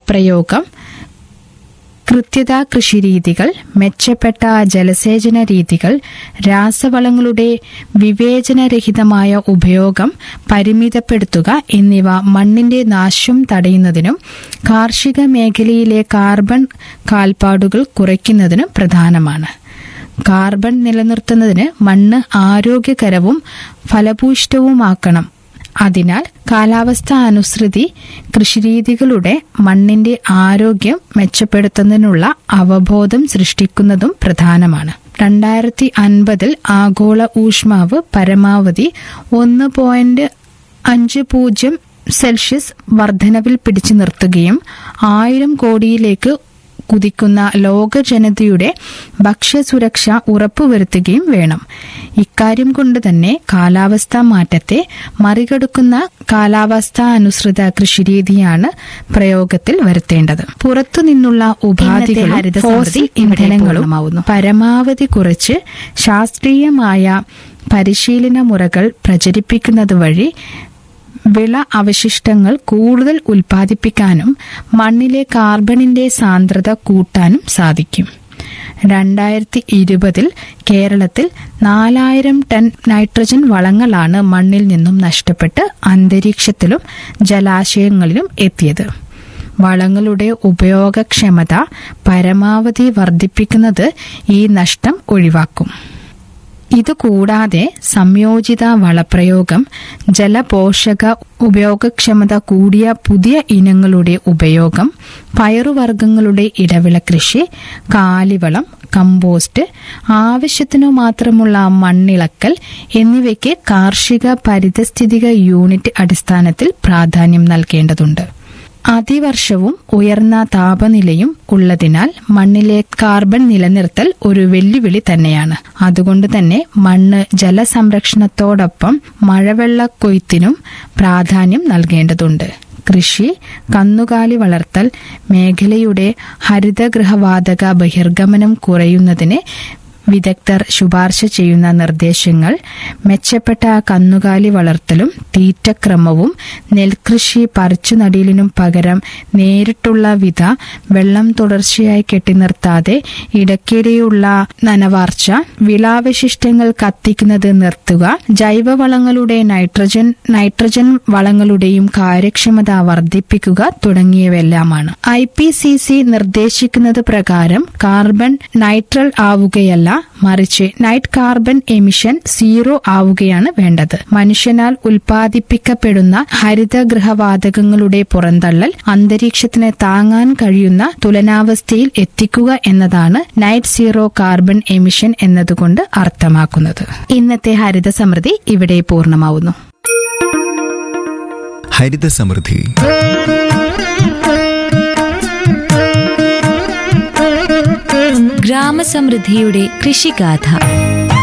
വളപ്രയോഗം കൃത്യത കൃഷിരീതികൾ മെച്ചപ്പെട്ട ജലസേചന രീതികൾ രാസവളങ്ങളുടെ വിവേചനരഹിതമായ ഉപയോഗം പരിമിതപ്പെടുത്തുക എന്നിവ മണ്ണിന്റെ നാശം തടയുന്നതിനും കാർഷിക മേഖലയിലെ കാർബൺ കാൽപ്പാടുകൾ കുറയ്ക്കുന്നതിനും പ്രധാനമാണ് കാർബൺ നിലനിർത്തുന്നതിന് മണ്ണ് ആരോഗ്യകരവും ഫലഭൂയിഷ്ഠവുമാക്കണം അതിനാൽ കാലാവസ്ഥ അനുസൃതി കൃഷിരീതികളുടെ മണ്ണിന്റെ ആരോഗ്യം മെച്ചപ്പെടുത്തുന്നതിനുള്ള അവബോധം സൃഷ്ടിക്കുന്നതും പ്രധാനമാണ് രണ്ടായിരത്തി അൻപതിൽ ആഗോള ഊഷ്മാവ് പരമാവധി ഒന്ന് പോയിന്റ് അഞ്ച് പൂജ്യം സെൽഷ്യസ് വർധനവിൽ പിടിച്ചു നിർത്തുകയും ആയിരം കോടിയിലേക്ക് കുതിക്കുന്ന ലോക ജനതയുടെ ഭക്ഷ്യസുരക്ഷ ഉറപ്പുവരുത്തുകയും വേണം ഇക്കാര്യം കൊണ്ട് തന്നെ കാലാവസ്ഥാ മാറ്റത്തെ മറികടക്കുന്ന കാലാവസ്ഥാ അനുസൃത കൃഷിരീതിയാണ് പ്രയോഗത്തിൽ വരുത്തേണ്ടത് പുറത്തുനിന്നുള്ള ഉപാധികളും ഹരിത ഫോസിൽ സമൃദ്ധി ഇവിടെ ഇന്ധനങ്ങളും പൂർണ്ണമാവുന്നു. പരമാവധി കുറച്ച് ശാസ്ത്രീയമായ പരിശീലന മുറകൾ പ്രചരിപ്പിക്കുന്നത് വഴി വിള അവശിഷ്ടങ്ങൾ കൂടുതൽ ഉൽപ്പാദിപ്പിക്കാനും മണ്ണിലെ കാർബണിന്റെ സാന്ദ്രത കൂട്ടാനും സാധിക്കും രണ്ടായിരത്തി ഇരുപതിൽ കേരളത്തിൽ നാലായിരം ടൺ നൈട്രജൻ വളങ്ങളാണ് മണ്ണിൽ നിന്നും നഷ്ടപ്പെട്ട് അന്തരീക്ഷത്തിലും ജലാശയങ്ങളിലും എത്തിയത് വളങ്ങളുടെ ഉപയോഗക്ഷമത പരമാവധി വർദ്ധിപ്പിക്കുന്നത് ഈ നഷ്ടം ഒഴിവാക്കും ഇതുകൂടാതെ സംയോജിത വളപ്രയോഗം ജലപോഷക ഉപയോഗക്ഷമത കൂടിയ പുതിയ ഇനങ്ങളുടെ ഉപയോഗം പയറുവർഗ്ഗങ്ങളുടെ ഇടവിള കൃഷി കാലിവളം കമ്പോസ്റ്റ് ആവശ്യത്തിനു മാത്രമുള്ള മണ്ണിളക്കൽ എന്നിവയ്ക്ക് കാർഷിക പരിതസ്ഥിതിക യൂണിറ്റ് അടിസ്ഥാനത്തിൽ പ്രാധാന്യം നൽകേണ്ടതുണ്ട് അതിവർഷവും ഉയർന്ന താപനിലയും ഉള്ളതിനാൽ മണ്ണിലെ കാർബൺ നിലനിർത്തൽ ഒരു വെല്ലുവിളി തന്നെയാണ് അതുകൊണ്ട് തന്നെ മണ്ണ് ജലസംരക്ഷണത്തോടൊപ്പം മഴവെള്ള കൊയ്ത്തിനും പ്രാധാന്യം നൽകേണ്ടതുണ്ട് കൃഷി കന്നുകാലി വളർത്തൽ മേഖലയുടെ ഹരിതഗൃഹവാതക ബഹിർഗമനം കുറയുന്നതിന് വിദഗ്ധർ ശുപാർശ ചെയ്യുന്ന നിർദ്ദേശങ്ങൾ മെച്ചപ്പെട്ട കന്നുകാലി വളർത്തലും തീറ്റക്രമവും നെൽകൃഷി പറിച്ചുനടീലിനും പകരം നേരിട്ടുള്ള വിധ വെള്ളം തുടർച്ചയായി കെട്ടിനിർത്താതെ ഇടയ്ക്കിടെയുള്ള നനവാർച്ച വിളാവശിഷ്ടങ്ങൾ കത്തിക്കുന്നത് നിർത്തുക ജൈവവളങ്ങളുടെ നൈട്രജൻ നൈട്രജൻ വളങ്ങളുടെയും കാര്യക്ഷമത വർദ്ധിപ്പിക്കുക തുടങ്ങിയവയെല്ലാമാണ് ഐ പി സി സി നിർദ്ദേശിക്കുന്നത് പ്രകാരം കാർബൺ നൈട്രൽ ആവുകയല്ല മറിച്ച് നൈറ്റ് കാർബൺ എമിഷൻ സീറോ ആവുകയാണ് വേണ്ടത് മനുഷ്യനാൽ ഉൽപ്പാദിപ്പിക്കപ്പെടുന്ന ഹരിതഗൃഹവാതകങ്ങളുടെ പുറന്തള്ളൽ അന്തരീക്ഷത്തിന് താങ്ങാൻ കഴിയുന്ന തുലനാവസ്ഥയിൽ എത്തിക്കുക എന്നതാണ് നൈറ്റ് സീറോ കാർബൺ എമിഷൻ എന്നതുകൊണ്ട് അർത്ഥമാക്കുന്നത് ഇന്നത്തെ ഹരിത സമൃദ്ധി ഇവിടെ പൂർണ്ണമാവുന്നു ഹരിത സമൃദ്ധി ഗ്രാമസമൃദ്ധിയുടെ കൃഷിഗാഥ